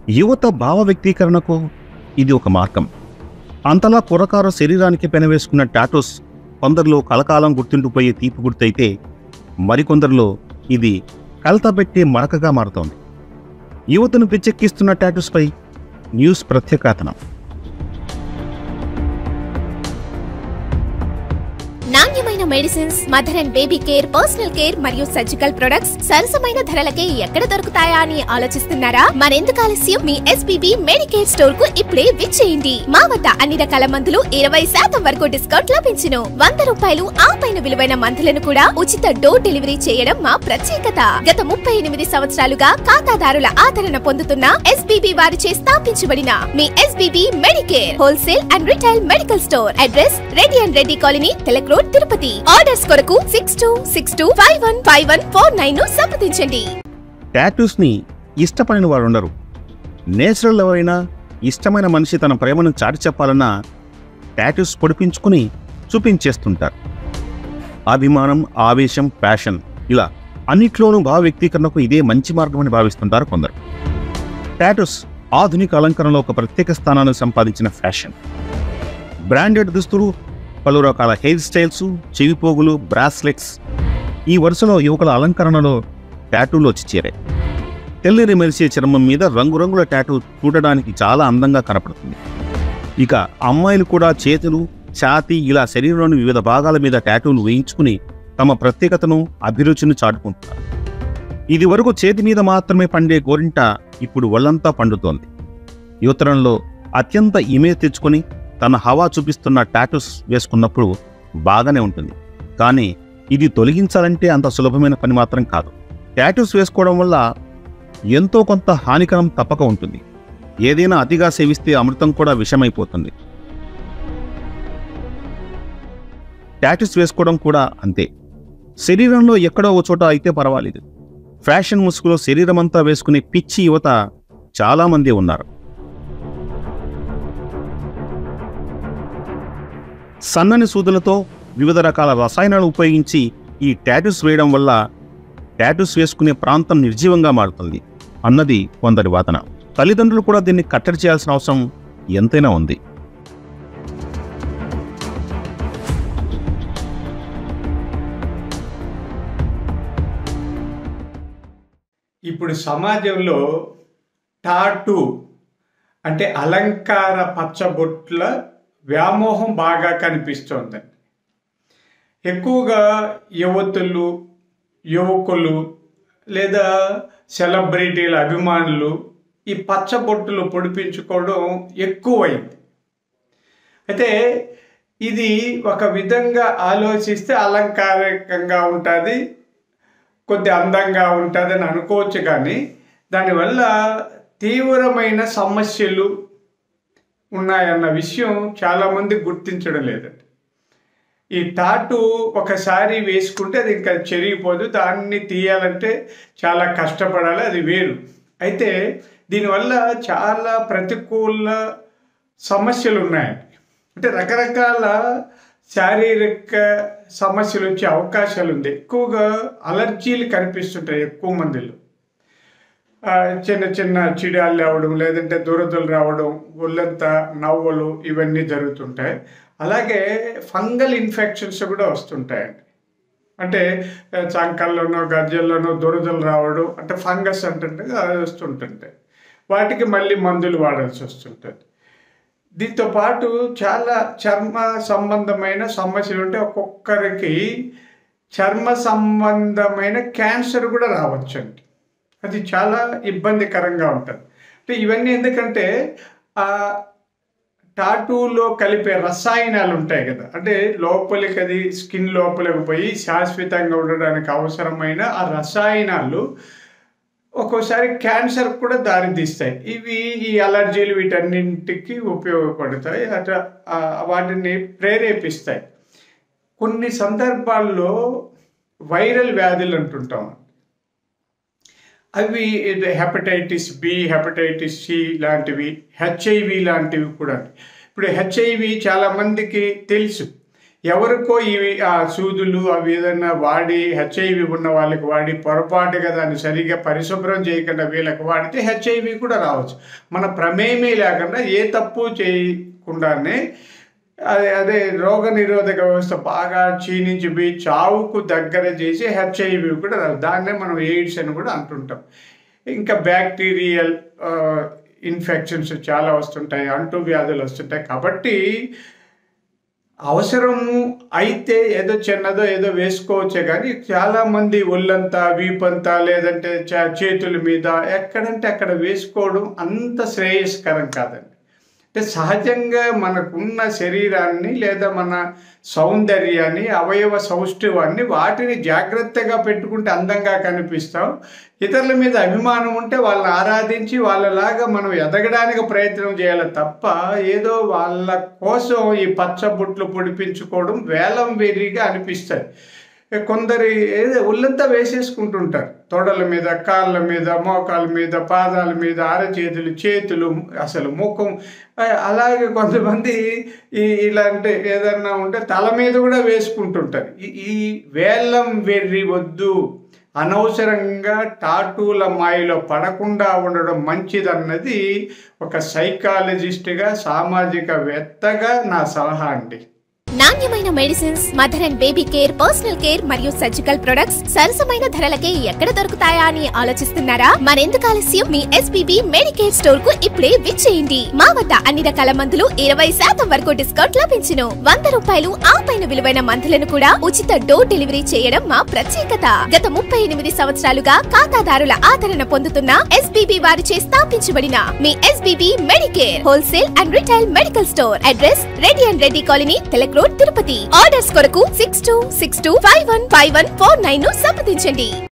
యువత భావ వ్యక్తీకరణకు ఇది ఒక మార్గం అంతలా కురకార శరీరానికి పెనవేసుకున్న టాటూస్ కొందరిలో కలకాలం గుర్తుండిపోయే తీపి గుర్తయితే మరికొందరిలో ఇది కలతబెట్టే మరకగా మారుతోంది యువతను పిచ్చెక్కిస్తున్న టాటూస్పై న్యూస్ ప్రత్యేకథనం నాణ్యమైన medicines mother and baby care personal care మరియు సర్జికల్ ప్రొడక్ట్స్ సరసమైన ధరలకే ఎక్కడ దొరుకుతాయా అని ఆలోచిస్తున్నారా మరెందుకు ఆలస్యం మీ ఎస్బీబీ మెడికేర్ స్టోర్ కు ఇప్పుడే విచ్చేయండి మా వద్ద అన్ని రకాల మందులు ఇరవై శాతం వరకు డిస్కౌంట్ లభించును వంద రూపాయలు ఆ పైన విలువైన మందులను కూడా ఉచిత డోర్ డెలివరీ చేయడం మా ప్రత్యేకత గత ముప్పై ఎనిమిది సంవత్సరాలుగా ఖాతాదారుల ఆదరణ పొందుతున్న ఎస్బీబీ వారిచే స్థాపించబడిన మీ SBB Medicare wholesale and retail medical store address Reddy and Reddy colony Tilak road Tirupati orders కొరకు six two six two five one five one four nine ను సంప్రదించండి టాటూస్ని ఇష్టపడిన వారు ఉండరు నేచురల్ ఎవరైనా ఇష్టమైన మనిషి తన ప్రేమను చాటి చెప్పాలన్నా టాటూస్ పొడిపించుకుని చూపించేస్తుంటారు అభిమానం ఆవేశం ప్యాషన్ ఇలా అన్నిట్లోనూ భావ వ్యక్తీకరణకు ఇదే మంచి మార్గమని భావిస్తుంటారు కొందరు టాటూస్ ఆధునిక అలంకరణలో ఒక ప్రత్యేక స్థానాన్ని సంపాదించిన ఫ్యాషన్ బ్రాండెడ్ దుస్తులు పలు రకాల హెయిర్ స్టైల్స్ చెవిపోగులు బ్రాస్లెట్స్ ఈ వరుసలో యువకుల అలంకరణలో టాటూలు వచ్చి చేరాయి తెల్లని మెరిసే చర్మం మీద రంగురంగుల టాటూ చూడడానికి చాలా అందంగా కనపడుతుంది ఇక అమ్మాయిలు కూడా చేతులు ఛాతీ ఇలా శరీరంలోని వివిధ భాగాల మీద టాటూలు వేయించుకుని తమ ప్రత్యేకతను అభిరుచిని చాటుకుంటున్నారు ఇది వరకు చేతి మీద మాత్రమే పండే గోరింట ఇప్పుడు ఒళ్ళంతా పండుతోంది యువతరంలో అత్యంత ఇమేజ్ తెచ్చుకొని తన హవా చూపిస్తున్న టాటూస్ వేసుకున్నప్పుడు బాగానే ఉంటుంది కానీ ఇది తొలగించాలంటే అంత సులభమైన పని మాత్రం కాదు టాటూస్ వేసుకోవడం వల్ల ఎంతో కొంత హానికరం తప్పక ఉంటుంది ఏదైనా అతిగా సేవిస్తే అమృతం కూడా విషమైపోతుంది టాటూస్ వేసుకోవడం కూడా అంతే శరీరంలో ఎక్కడో ఓ చోట అయితే పర్వాలేదు ఫ్యాషన్ ముసుగులో శరీరమంతా వేసుకునే పిచ్చి యువత చాలామంది ఉన్నారు సన్నని సూదులతో వివిధ రకాల రసాయనాలు ఉపయోగించి ఈ టాటూస్ వేయడం వల్ల టాటూస్ వేసుకునే ప్రాంతం నిర్జీవంగా మారుతుంది అన్నది కొందరి వాదన తల్లిదండ్రులు కూడా దీన్ని కట్టడి చేయాల్సిన అవసరం ఎంతైనా ఉంది ఇప్పుడు సమాజంలో టాటూ అంటే అలంకార పచ్చబొట్ల వ్యామోహం బాగా కనిపిస్తోందండి ఎక్కువగా యువతులు యువకులు లేదా సెలబ్రిటీల అభిమానులు ఈ పచ్చబొట్టులు పొడిపించుకోవడం ఎక్కువైంది అయితే ఇది ఒక విధంగా ఆలోచిస్తే అలంకారికంగా ఉంటుంది కొద్ది అందంగా ఉంటుందని అనుకోవచ్చు కానీ దానివల్ల తీవ్రమైన సమస్యలు ఉన్నాయన్న విషయం చాలామంది గుర్తించడం లేదండి ఈ టాటు ఒకసారి వేసుకుంటే అది ఇంకా చెరిగిపోదు దాన్ని తీయాలంటే చాలా కష్టపడాలి అది వేరు అయితే దీనివల్ల చాలా ప్రతికూల సమస్యలు ఉన్నాయండి అంటే రకరకాల శారీరక సమస్యలు వచ్చే అవకాశాలు ఉంది ఎక్కువగా అలర్జీలు కనిపిస్తుంటాయి ఎక్కువ మందిలో ఆ, చిన్న చిన్న చిడాలు రావడం లేదంటే దురదలు రావడం ఒళ్ళంతా నవ్వులు ఇవన్నీ జరుగుతుంటాయి అలాగే ఫంగల్ ఇన్ఫెక్షన్స్ కూడా వస్తుంటాయండి అంటే ఆ, చంకల్లోనో గజ్జల్లోనో దురదలు రావడం అంటే ఫంగస్ అంటే అది వస్తుంటుంటాయి వాటికి మళ్ళీ మందులు వాడాల్సి వస్తుంటుంది దీంతో పాటు చాలా చర్మ సంబంధమైన సమస్యలు ఉంటే ఒక్కొక్కరికి చర్మ సంబంధమైన క్యాన్సర్ కూడా రావచ్చండి అది చాలా ఇబ్బందికరంగా ఉంటుంది అంటే ఇవన్నీ ఎందుకంటే ఆ టాటూలో కలిపే రసాయనాలు ఉంటాయి కదా అంటే లోపలికి అది స్కిన్ లోపలికి పోయి శాశ్వతంగా ఉండడానికి అవసరమైన ఆ రసాయనాలు ఒక్కోసారి క్యాన్సర్ కూడా దారితీస్తాయి ఇవి ఈ అలర్జీలు వీటన్నింటికి ఉపయోగపడతాయి అట్లా ఆ, వాటిని ప్రేరేపిస్తాయి కొన్ని సందర్భాల్లో వైరల్ వ్యాధులు అంటుంటాం అవి ఇది హెపటైటిస్ బి హెపటైటిస్ సి లాంటివి హెచ్ఐవి లాంటివి కూడా ఇప్పుడు హెచ్ఐవి చాలా మందికి తెలుసు ఎవరికో ఇవి ఆ సూదులు అవి ఏదైనా వాడి హెచ్ఐవి ఉన్న వాళ్ళకి వాడి పొరపాటుగా దాన్ని సరిగా పరిశుభ్రం చేయకుండా వీళ్ళకి వాడితే హెచ్ఐవి కూడా రావచ్చు మన ప్రమేయమే లేకుండా ఏ తప్పు చేయకుండానే అదే అదే రోగ నిరోధక వ్యవస్థ బాగా క్షీణించిపోయి చావుకు దగ్గర చేసి హెచ్ఐవి కూడా రాదు దాన్నే మనం ఎయిడ్స్ అని కూడా అంటుంటాం ఇంకా బ్యాక్టీరియల్ ఇన్ఫెక్షన్స్ చాలా వస్తుంటాయి అంటూ వ్యాధులు వస్తుంటాయి కాబట్టి అవసరము అయితే ఏదో చిన్నదో ఏదో వేసుకోవచ్చే కానీ చాలా మంది ఒళ్ళంతా వీపంతా లేదంటే చే- చేతుల మీద ఎక్కడంటే అక్కడ వేసుకోవడం అంత శ్రేయస్కరం కాదండి అంటే సహజంగా మనకున్న శరీరాన్ని లేదా మన సౌందర్యాన్ని అవయవ సౌష్ఠవాన్ని వాటిని జాగ్రత్తగా పెట్టుకుంటే అందంగా కనిపిస్తాం ఇతరుల మీద అభిమానం ఉంటే వాళ్ళని ఆరాధించి వాళ్ళలాగా మనం ఎదగడానికి ప్రయత్నం చేయాలి తప్ప ఏదో వాళ్ళ కోసం ఈ పచ్చబుట్లు పొడిపించుకోవడం వేలం వెర్రిగా అనిపిస్తుంది కొందరు ఏదో ఒళ్ళంతా వేసేసుకుంటుంటారు తొడల మీద కాళ్ళ మీద మోకాల మీద పాదాల మీద అరచేతులు చేతులు అసలు ముఖం ఆ, అలాగే కొంతమంది ఈ ఇలాంటి ఏదన్నా ఉంటే తల మీద కూడా వేసుకుంటుంటారు ఈ- ఈ వేలం వెర్రి వద్దు అనవసరంగా టాటూల మాయలో పడకుండా ఉండడం మంచిదన్నది ఒక సైకాలజిస్ట్గా సామాజికవేత్తగా నా సలహా అండి నాణ్యమైన medicines mother and baby care personal care మరియు సర్జికల్ ప్రొడక్ట్స్ సరసమైన ధరలకే ఎక్కడ దొరుకుతాయా అని ఆలోచిస్తున్నారా మరెందుకు ఆలస్యం మీ ఎస్పీబీ మెడికేర్ స్టోర్ కు ఇప్పుడే విచ్చేయండి మా వద్ద అన్ని రకాల మందులు ఇరవై శాతం వరకు డిస్కౌంట్ లభించును వంద రూపాయలు ఆ పైన విలువైన మందులను కూడా ఉచిత డోర్ డెలివరీ చేయడం మా ప్రత్యేకత గత ముప్పై ఎనిమిది సంవత్సరాలుగా ఖాతాదారుల ఆదరణ పొందుతున్న ఎస్బీబీ వారిచే స్థాపించబడిన మీ SBB Medicare wholesale and retail medical store address Reddy and Reddy colony Tilak road Tirupati orders కొరకు six two six two five one five one four nine ను సంప్రదించండి